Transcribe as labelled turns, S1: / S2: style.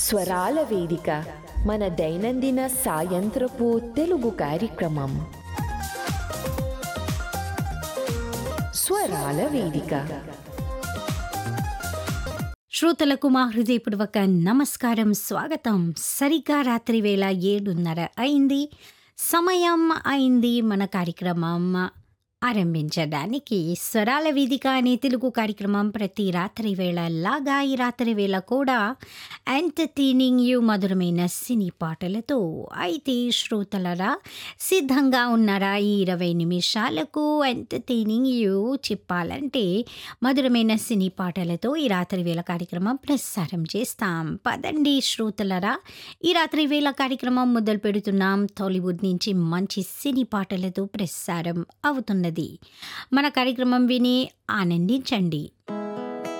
S1: స్వరాల వేదిక మన దైనందిన సాయంత్రపు తెలుగు కార్యక్రమం స్వరాల వేదిక
S2: శ్రోతలకు మా హృదయపూర్వక నమస్కారం స్వాగతం సరిగ్గా రాత్రి వేళ ఏడున్నర అయింది సమయం అయింది మన కార్యక్రమం ఆరంభించడానికి స్వరాల వేదిక అనే తెలుగు కార్యక్రమం ప్రతి రాత్రి వేళ లాగా ఈ రాత్రి వేళ కూడా ఎంటర్టైనింగ్ యూ మధురమైన సినీ పాటలతో అయితే శ్రోతలరా సిద్ధంగా ఉన్నారా ఈ ఇరవై నిమిషాలకు ఎంటర్టైనింగ్ యూ చెప్పాలంటే మధురమైన సినీ పాటలతో ఈ రాత్రి వేళ కార్యక్రమం ప్రసారం చేస్తాం పదండి శ్రోతలరా ఈ రాత్రి వేళ కార్యక్రమం మొదలు పెడుతున్నాం టాలీవుడ్ నుంచి మంచి సినీ పాటలతో ప్రసారం అవుతున్నది మన కార్యక్రమం విని ఆనందించండి